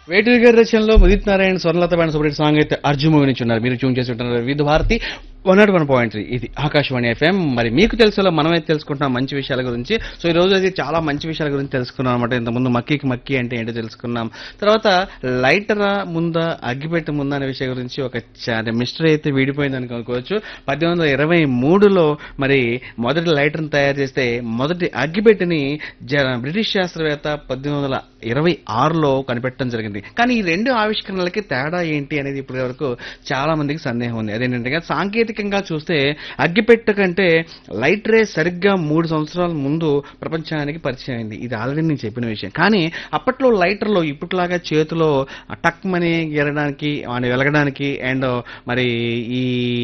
వేటూరి గారి రచనలో Udit Narayan Swarnalatha band separate song అయితే అర్జున్ మూవీ నుంచి ఉన్నారు మీరు ట్యూన్ చేసి ఉంటున్నారు Vividh Bharati one not one point three ఇది ఆకాశవాణి ఎఫ్ఎం మరి మీకు తెలుసులో మనమైతే తెలుసుకుంటున్నాం మంచి విషయాల గురించి సో ఈ రోజు అయితే చాలా మంచి విషయాల గురించి తెలుసుకున్నాం అనమాట ఇంతకుముందు మక్కీకి మక్కీ అంటే ఏంటో తెలుసుకున్నాం తర్వాత లైటరా ముందా అగ్గిపెట్ట ముందా అనే విషయం గురించి ఒక మిస్టరీ అయితే వీడిపోయిందని అనుకోవచ్చు పద్దెనిమిది వందల ఇరవై మూడులో మరి మొదటి లైటర్ని తయారు చేస్తే మొదటి అగ్గిపెట్టిని జ- బ్రిటిష్ శాస్త్రవేత్త పద్దెనిమిది వందల ఇరవై ఆరులో కనిపెట్టడం జరిగింది కానీ ఈ రెండు ఆవిష్కరణలకి తేడా ఏంటి అనేది ఇప్పటి వరకు చాలా మందికి సందేహం ఉంది అదేంటంటే సాంకేతికంగా చూస్తే అగ్గిపెట్ట కంటే లైటరే సరిగ్గా మూడు సంవత్సరాల ముందు ప్రపంచానికి పరిచయం అయింది ఇది ఆల్రెడీ నేను చెప్పిన విషయం కానీ అప్పట్లో లైటర్లో ఇప్పటిలాగా చేతిలో టక్ మని గెలడానికి వాడిని వెలగడానికి అండ్ మరి ఈ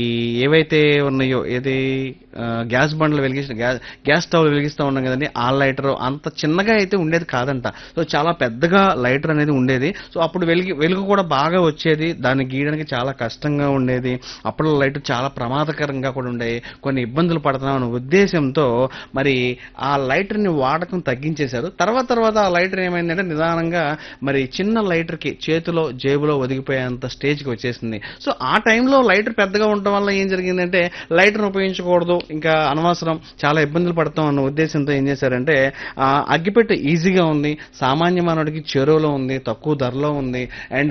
ఏవైతే ఉన్నాయో ఏది ఆ, గ్యాస్ బండ్లు వెలిగించిన గ్యాస్ గ్యాస్ స్టవ్ వెలిగిస్తూ ఉన్నాం కదండి ఆ లైటర్ అంత చిన్నగా అయితే ఉండేది కాదంట సో చాలా పెద్దగా లైటర్ అనేది ఉండేది సో అప్పుడు వెలిగి వెలుగు కూడా బాగా వచ్చేది దాన్ని గీయడానికి చాలా కష్టంగా ఉండేది అప్పుడు లైట్ చాలా ప్రమాదకరంగా కూడా ఉండేవి కొన్ని ఇబ్బందులు పడుతున్నాం అనే ఉద్దేశంతో మరి ఆ లైటర్ని వాడకం తగ్గించేశారు తర్వాత తర్వాత ఆ లైటర్ ఏమైందంటే నిదానంగా మరి చిన్న లైటర్కి చేతిలో జేబులో ఒదిగిపోయేంత స్టేజ్కి వచ్చేసింది సో ఆ టైంలో లైటర్ పెద్దగా ఉండటం వల్ల ఏం జరిగిందంటే లైటర్ని ఉపయోగించకూడదు ఇంకా అనవసరం చాలా ఇబ్బందులు పడతాం అన్న ఉద్దేశంతో ఏం చేశారంటే ఆ అగ్గిపెట్టె ఈజీగా ఉంది సామాన్య మానవుడికి చెరువులో ఉంది తక్కువ ధరలో ఉంది అండ్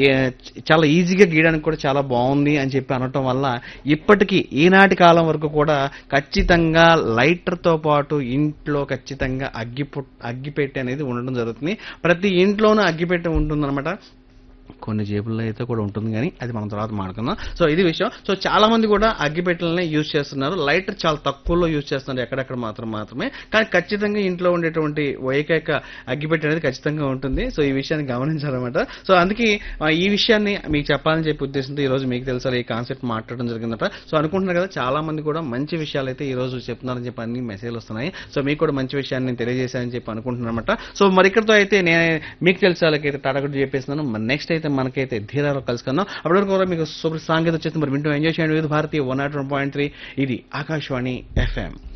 చాలా ఈజీగా గీయడానికి కూడా చాలా బాగుంది అని చెప్పి అనటం వల్ల ఇప్పటికీ ఈనాటి కాలం వరకు కూడా ఖచ్చితంగా లైటర్తో పాటు ఇంట్లో ఖచ్చితంగా అగ్గి అగ్గిపెట్టె అనేది ఉండడం జరుగుతుంది ప్రతి ఇంట్లోనూ అగ్గిపెట్టె ఉంటుందన్నమాట కొన్ని జేబుల్లో అయితే కూడా ఉంటుంది కానీ అది మనం తర్వాత మాట్లాడుకుందాం సో ఇది విషయం సో చాలా మంది కూడా అగ్గిపెట్టెలనే యూజ్ చేస్తున్నారు లైటర్ చాలా తక్కువలో యూజ్ చేస్తున్నారు ఎక్కడెక్కడ మాత్రం మాత్రమే కానీ ఖచ్చితంగా ఇంట్లో ఉండేటువంటి ఏకైక అగ్గిపెట్టె అనేది ఖచ్చితంగా ఉంటుంది సో ఈ విషయాన్ని గమనించాలన్నమాట సో అందుకే ఆ, ఈ విషయాన్ని మీకు చెప్పాలని చెప్పి ఉద్దేశంతో ఈ రోజు మీకు తెలుసా ఈ కాన్సెప్ట్ మాట్లాడడం జరిగిందట సో అనుకుంటున్నారు కదా చాలా మంది కూడా మంచి విషయాలు అయితే ఈ రోజు చెప్తున్నారని చెప్పి అన్ని మెసేజ్లు వస్తున్నాయి సో మీకు కూడా మంచి విషయాన్ని నేను తెలియజేశానని చెప్పి అనుకుంటున్నానమాట సో మరి ఇక్కడతో అయితే నేను మీకు తెలిసే వాళ్ళకైతే టాటా గుడ్ చెప్పేస్తున్నాను మరి నెక్స్ట్ అయితే మనకైతే ధీరాలో కలుసుకుందాం అప్పటి వరకు కూడా మీకు సూపర్ సాంగీతం వచ్చేసి మరి వింటూ ఎంజాయ్ చేయండి Vividh Bharati one not one point three ఇది ఆకాశవాణి ఎఫ్ఎం